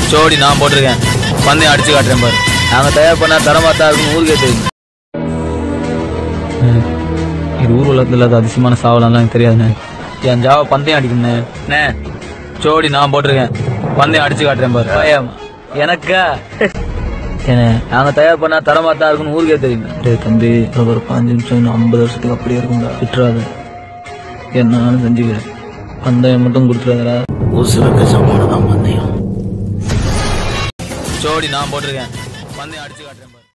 ஜோடி நான் போட்டிருக்கேன் பந்தயம் அடிச்சு காட்டுறேன் பாரு நாங்க தயார் பண்ண தரமா தான் இருக்குன்னு ஊருக்கே தெரியும் அண்ணே, இது ஊர் உலகத்துல இல்லாத அதிசயமான சாவலாம் எனக்கு தெரியாதுண்ணே என் ஜாவ பந்தயம் அடிக்கணுண்ணே அண்ணே ஜோடி நான் போட்டிருக்கேன் பந்தயம் அடிச்சு காட்டுறேன் பாரு பயம் எனக்கா ஏண்ணே நாங்க தயார் பண்ண தரமா தான் இருக்குன்னு ஊருக்கே தெரியும் டேய் தம்பி இன்னும் ஒரு பாஞ்சு நிமிஷம் இன்னும் ஐம்பது வருஷத்துக்கு அப்படியே இருக்கும்டா விட்டுறாத என்னாலும் செஞ்சுக்கிறேன் பந்தயம் மட்டும் கொடுத்துறாதடா உசுருக்கு சமானதான் பந்தயம் ஜோடி நான் போட்டிருக்கேன் பந்தயம் அடிச்சு காட்டுறேன் பாரு